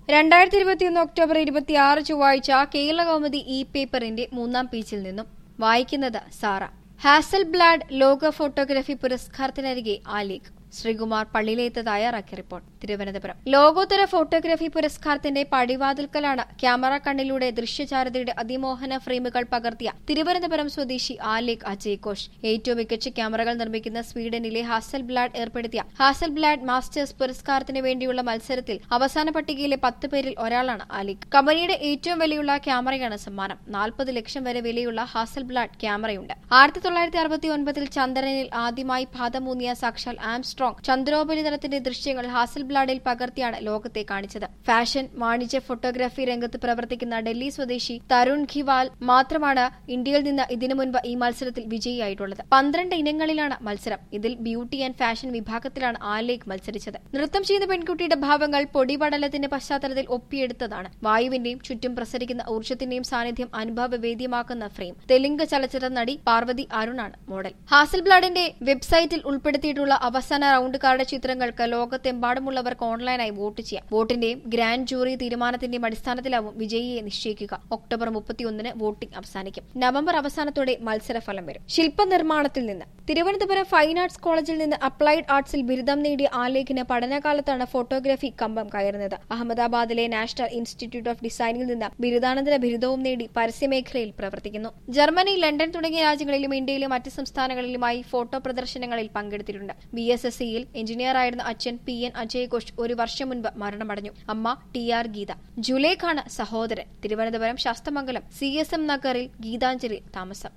രണ്ടായിരത്തി ഇരുപത്തിയൊന്ന് ഒക്ടോബർ ഇരുപത്തിയാറ് ചൊവ്വാഴ്ച കേരള കൗമുദി ഇ പേപ്പറിന്റെ മൂന്നാം പേജിൽ നിന്നും വായിക്കുന്നത് സാറ ഹാസൽ ബ്ലാഡ് ലോക ഫോട്ടോഗ്രാഫി പുരസ്കാരത്തിനരികെ ആലേഖ് ശ്രീകുമാർ പള്ളിയിലേത്ത് തയ്യാറാക്കിയ റിപ്പോർട്ട് തിരുവനന്തപുരം ലോകോത്തര ഫോട്ടോഗ്രാഫി പുരസ്കാരത്തിന്റെ പടിവാതിൽക്കലാണ് ക്യാമറ കണ്ണിലൂടെ ദൃശ്യചാരുതയുടെ അതിമോഹന ഫ്രെയിമുകൾ പകർത്തിയ തിരുവനന്തപുരം സ്വദേശി ആലേഖ് അജയ് ഘോഷ് ഏറ്റവും മികച്ച ക്യാമറകൾ നിർമ്മിക്കുന്ന സ്വീഡനിലെ ഹാസൽ ബ്ലാഡ് ഏർപ്പെടുത്തിയ ഹാസൽ ബ്ലാഡ് മാസ്റ്റേഴ്സ് പുരസ്കാരത്തിന് വേണ്ടിയുള്ള മത്സരത്തിൽ അവസാന പട്ടികയിലെ പത്ത് പേരിൽ ഒരാളാണ് ആലിക് കമ്പനിയുടെ ഏറ്റവും വിലയുള്ള ക്യാമറയാണ് സമ്മാനം നാൽപ്പത് ലക്ഷം വരെ വിലയുള്ള ഹാസൽ ബ്ലാഡ് ക്യാമറയുണ്ട് ആയിരത്തി തൊള്ളായിരത്തി അറുപത്തി ഒൻപതിൽ ചന്ദ്രനിൽ ആദ്യമായി പാദമൂന്നിയ സാക്ഷാൽ ആംസ്ട്രോങ് ചന്ദ്രോപരിതലത്തിന്റെ ദൃശ്യങ്ങൾ ഹാസൽ ബ്ലാഡിൽ പകർത്തിയാണ് ലോകത്തെ കാണിച്ചത് ഫാഷൻ വാണിജ്യ ഫോട്ടോഗ്രാഫി രംഗത്ത് പ്രവർത്തിക്കുന്ന ഡൽഹി സ്വദേശി തരുൺ ഖിവാൽ മാത്രമാണ് ഇന്ത്യയിൽ നിന്ന് ഇതിനു മുൻപ് ഈ മത്സരത്തിൽ വിജയിയായിട്ടുള്ളത് പന്ത്രണ്ട് ഇനങ്ങളിലാണ് മത്സരം ഇതിൽ ബ്യൂട്ടി ആൻഡ് ഫാഷൻ വിഭാഗത്തിലാണ് ആലേഖ് മത്സരിച്ചത് നൃത്തം ചെയ്യുന്ന പെൺകുട്ടിയുടെ ഭാവങ്ങൾ പൊടിപടലത്തിന്റെ പശ്ചാത്തലത്തിൽ ഒപ്പിയെടുത്തതാണ് വായുവിന്റെയും ചുറ്റും പ്രസരിക്കുന്ന ഊർജ്ജത്തിന്റെയും സാന്നിധ്യം അനുഭവവേദ്യമാക്കുന്ന ഫ്രെയിം തെലുങ്ക് ചലച്ചിത്ര നടി പാർവതി അരുണാണ് മോഡൽ ഹാസൽ ബ്ലാഡിന്റെ വെബ്സൈറ്റിൽ ഉൾപ്പെടുത്തിയിട്ടുള്ള അവസാന റൌണ്ടുകാരുടെ ചിത്രങ്ങൾക്ക് ലോകത്തെമ്പാടുമുള്ളവർക്ക് ഓൺലൈനായി വോട്ട് ചെയ്യാം വോട്ടിന്റെയും ഗ്രാൻഡ് ജൂറി തീരുമാനത്തിന്റെയും അടിസ്ഥാനത്തിലാവും വിജയിയെ നിശ്ചയിക്കുക ഒക്ടോബർ മുപ്പത്തിയൊന്നിന് വോട്ടിംഗ് അവസാനിക്കും നവംബർ അവസാനത്തോടെ മത്സരഫലം വരും ശില്പനിർമ്മാണത്തിൽ നിന്ന് തിരുവനന്തപുരം ഫൈൻ ആർട്സ് കോളേജിൽ നിന്ന് അപ്ലൈഡ് ആർട്സിൽ ബിരുദം നേടിയ ആലേഖിന് പഠനകാലത്താണ് ഫോട്ടോഗ്രാഫി കമ്പം കയറുന്നത് അഹമ്മദാബാദിലെ നാഷണൽ ഇൻസ്റ്റിറ്റ്യൂട്ട് ഓഫ് ഡിസൈനിൽ നിന്ന് ബിരുദാനന്തര ബിരുദവും നേടി പരസ്യമേഖലയിൽ പ്രവർത്തിക്കുന്നു ജർമ്മനി ലണ്ടൻ തുടങ്ങിയ രാജ്യങ്ങളിലും ഇന്ത്യയിലും മറ്റ് സംസ്ഥാനങ്ങളിലുമായി ഫോട്ടോ പ്രദർശനങ്ങളിൽ പങ്കെടുത്തിട്ടുണ്ട് ബി എസ് എസ് സിയിൽ എഞ്ചിനീയറായിരുന്ന അച്ഛൻ പി എൻ അജയ് ഘോഷ് ഒരു വർഷം മുൻപ് മരണമടഞ്ഞു അമ്മ ടി ആർ ഗീത ജുലേഖാണ് സഹോദരൻ Thiruvananthapuram Sasthamangalam C S M നഗറിൽ ഗീതാഞ്ജലി താമസം